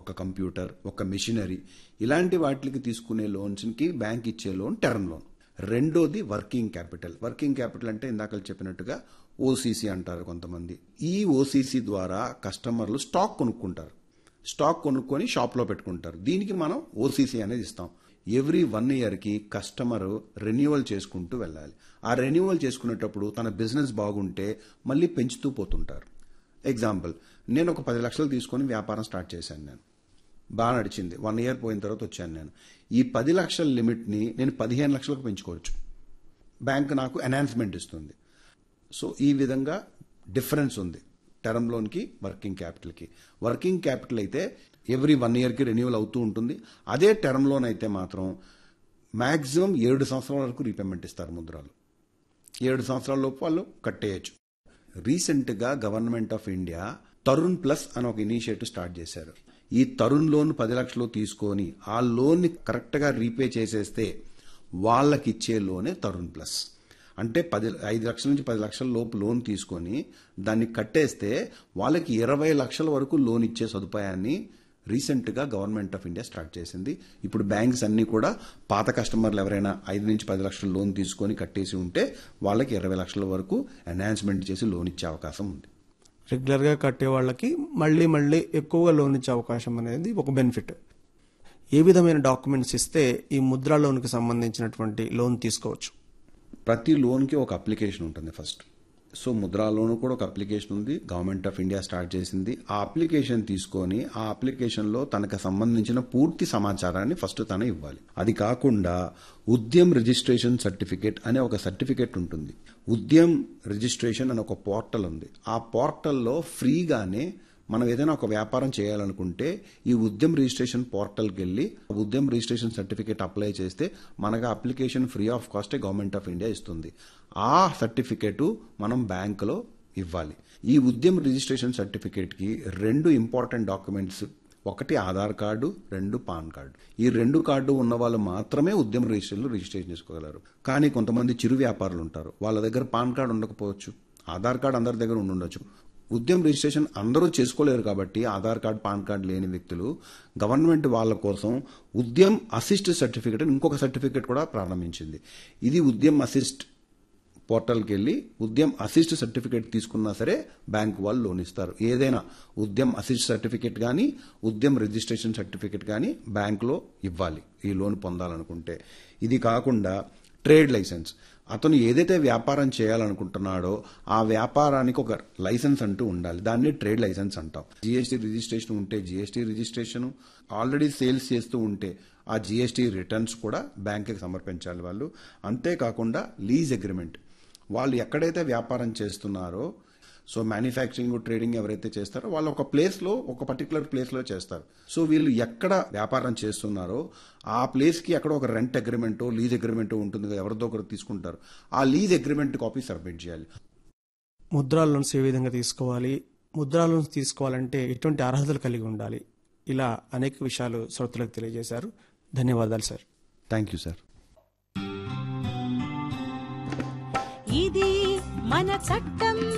ఒక కంప్యూటర్ ఒక మిషనరీ ఇలాంటి వాటికి తీసుకునే లోన్స్కి బ్యాంక్ ఇచ్చే లోన్ టర్మ్ లోన్ రెండోది వర్కింగ్ క్యాపిటల్ వర్కింగ్ క్యాపిటల్ అంటే ఇందాక చెప్పినట్టుగా ఓసీసీ అంటారు కొంతమంది ఈ ఓసీసీ ద్వారా కస్టమర్లు స్టాక్ కొనుక్కుంటారు స్టాక్ కొనుక్కొని షాప్లో పెట్టుకుంటారు దీనికి మనం ఓసీసీ అనేది ఇస్తాం ఎవ్రీ వన్ ఇయర్కి కస్టమర్ రెన్యువల్ చేసుకుంటూ వెళ్ళాలి ఆ రెన్యువల్ చేసుకునేటప్పుడు తన బిజినెస్ బాగుంటే మళ్ళీ పెంచుతూ పోతుంటారు ఎగ్జాంపుల్ నేను ఒక పది లక్షలు తీసుకొని వ్యాపారం స్టార్ట్ చేశాను నేను బాగా నడిచింది వన్ ఇయర్ పోయిన తర్వాత వచ్చాను నేను ఈ పది లక్షల లిమిట్ని నేను పదిహేను లక్షలకు పెంచుకోవచ్చు బ్యాంక్ నాకు ఎన్హాన్స్మెంట్ ఇస్తుంది సో ఈ విధంగా డిఫరెన్స్ ఉంది టర్మ్ లోన్కి వర్కింగ్ క్యాపిటల్కి వర్కింగ్ క్యాపిటల్ అయితే ఎవ్రీ వన్ ఇయర్కి రెన్యువల్ అవుతూ ఉంటుంది అదే టర్మ్ లోన్ అయితే మాత్రం మ్యాక్సిమం ఏడు సంవత్సరాల వరకు రీపేమెంట్ ఇస్తారు ముద్రాలు ఏడు సంవత్సరాల లోపు వాళ్ళు కట్టేయచ్చు రీసెంట్గా government of India Tarun plus అని ఒక ఇనిషియేటివ్ స్టార్ట్ చేశారు ఈ తరుణ్ లోన్ పది లక్షలు తీసుకొని ఆ లోన్ని కరెక్ట్గా రీపే చేసేస్తే వాళ్ళకి ఇచ్చే లోనే తరుణ్ ప్లస్ అంటే పది ఐదు లక్షల నుంచి పది లక్షల లోపు లోన్ తీసుకొని దాన్ని కట్టేస్తే వాళ్ళకి ఇరవై లక్షల వరకు లోన్ ఇచ్చే సదుపాయాన్ని రీసెంట్గా గవర్నమెంట్ ఆఫ్ ఇండియా స్టార్ట్ చేసింది ఇప్పుడు బ్యాంక్స్ అన్ని కూడా పాత కస్టమర్లు ఎవరైనా ఐదు నుంచి పది లక్షల లోన్ తీసుకొని కట్టేసి ఉంటే వాళ్ళకి ఇరవై లక్షల వరకు ఎన్హాన్స్మెంట్ చేసి లోన్ ఇచ్చే అవకాశం ఉంది రెగ్యులర్గా కట్టే వాళ్ళకి మళ్ళీ మళ్ళీ ఎక్కువగా లోన్ ఇచ్చే అవకాశం అనేది ఒక బెనిఫిట్ ఏ విధమైన డాక్యుమెంట్స్ ఇస్తే ఈ ముద్రా లోన్కి సంబంధించినటువంటి లోన్ తీసుకోవచ్చు ప్రతి లోన్కి ఒక అప్లికేషన్ ఉంటుంది ఫస్ట్ సో ముద్రా లోన్ కూడా ఒక అప్లికేషన్ ఉంది గవర్నమెంట్ ఆఫ్ ఇండియా స్టార్ట్ చేసింది ఆ అప్లికేషన్ తీసుకొని ఆ అప్లికేషన్లో తనకు సంబంధించిన పూర్తి సమాచారాన్ని ఫస్ట్ తను ఇవ్వాలి అది కాకుండా ఉద్యమ్ రిజిస్ట్రేషన్ సర్టిఫికేట్ అనే ఒక సర్టిఫికేట్ ఉంటుంది ఉద్యమ్ రిజిస్ట్రేషన్ అనే ఒక పోర్టల్ ఉంది ఆ పోర్టల్లో ఫ్రీగానే మనం ఏదైనా ఒక వ్యాపారం చేయాలనుకుంటే ఈ ఉద్యమ్ రిజిస్ట్రేషన్ పోర్టల్కి వెళ్ళి ఉద్యమ్ రిజిస్ట్రేషన్ సర్టిఫికేట్ అప్లై చేస్తే మనకు అప్లికేషన్ ఫ్రీ ఆఫ్ కాస్టే గవర్నమెంట్ ఆఫ్ ఇండియా ఇస్తుంది ఆ సర్టిఫికేటు మనం బ్యాంకులో ఇవ్వాలి ఈ ఉద్యమ్ రిజిస్ట్రేషన్ సర్టిఫికేట్కి రెండు ఇంపార్టెంట్ డాక్యుమెంట్స్ ఒకటి ఆధార్ కార్డు రెండు పాన్ కార్డు ఈ రెండు కార్డు ఉన్న వాళ్ళు మాత్రమే ఉద్యమ రిజిస్ట్రేషన్లో రిజిస్ట్రేషన్ చేసుకోగలరు కానీ కొంతమంది చిరు వ్యాపారులు ఉంటారు వాళ్ళ దగ్గర పాన్ కార్డు ఉండకపోవచ్చు ఆధార్ కార్డు అందరి దగ్గర ఉండుండొచ్చు ఉద్యమ రిజిస్ట్రేషన్ అందరూ చేసుకోలేరు కాబట్టి ఆధార్ కార్డు పాన్ కార్డు లేని వ్యక్తులు గవర్నమెంట్ వాళ్ళ కోసం ఉద్యమ్ అసిస్ట్ సర్టిఫికేట్ అని ఇంకొక సర్టిఫికేట్ కూడా ప్రారంభించింది ఇది ఉద్యమ్ అసిస్ట్ పోర్టల్కి వెళ్ళి ఉద్యమ్ అసిస్ట్ సర్టిఫికేట్ తీసుకున్నా సరే బ్యాంక్ వాళ్ళు లోన్ ఇస్తారు ఏదైనా ఉద్యమ్ అసిస్ట్ సర్టిఫికేట్ కానీ ఉద్యమ్ రిజిస్ట్రేషన్ సర్టిఫికేట్ కానీ బ్యాంకులో ఇవ్వాలి ఈ లోన్ పొందాలనుకుంటే ఇది కాకుండా ట్రేడ్ లైసెన్స్ అతను ఏదైతే వ్యాపారం చేయాలనుకుంటున్నాడో ఆ వ్యాపారానికి ఒక లైసెన్స్ అంటూ ఉండాలి దాన్ని ట్రేడ్ లైసెన్స్ అంటాం జీఎస్టీ రిజిస్ట్రేషన్ ఉంటే జీఎస్టీ రిజిస్ట్రేషన్ ఆల్రెడీ సేల్స్ చేస్తూ ఉంటే ఆ జీఎస్టీ రిటర్న్స్ కూడా బ్యాంకుకి సమర్పించాలి వాళ్ళు అంతేకాకుండా లీజ్ అగ్రిమెంట్ వాళ్ళు ఎక్కడైతే వ్యాపారం చేస్తున్నారో సో మ్యానుఫ్యాక్చరింగ్ ట్రేడింగ్ ఎవరైతే చేస్తారో వాళ్ళు ఒక ప్లేస్లో ఒక పర్టికులర్ ప్లేస్లో చేస్తారు సో వీళ్ళు ఎక్కడ వ్యాపారం చేస్తున్నారో ఆ ప్లేస్కి అక్కడ ఒక రెంట్ అగ్రిమెంటో లీజ్ అగ్రిమెంటో ఉంటుంది కదా ఎవరిదో ఒకరు తీసుకుంటారు ఆ లీజ్ అగ్రిమెంట్ కాపీ సబ్మిట్ చేయాలి ముద్రా లోన్స్ ఏ విధంగా తీసుకోవాలి ముద్రా లోన్స్ తీసుకోవాలంటే ఎటువంటి అర్హతలు కలిగి ఉండాలి ఇలా అనేక విషయాలు శ్రోతలకు తెలియజేశారు ధన్యవాదాలు సార్ థ్యాంక్ యూ సార్ ఇది మన చట్టం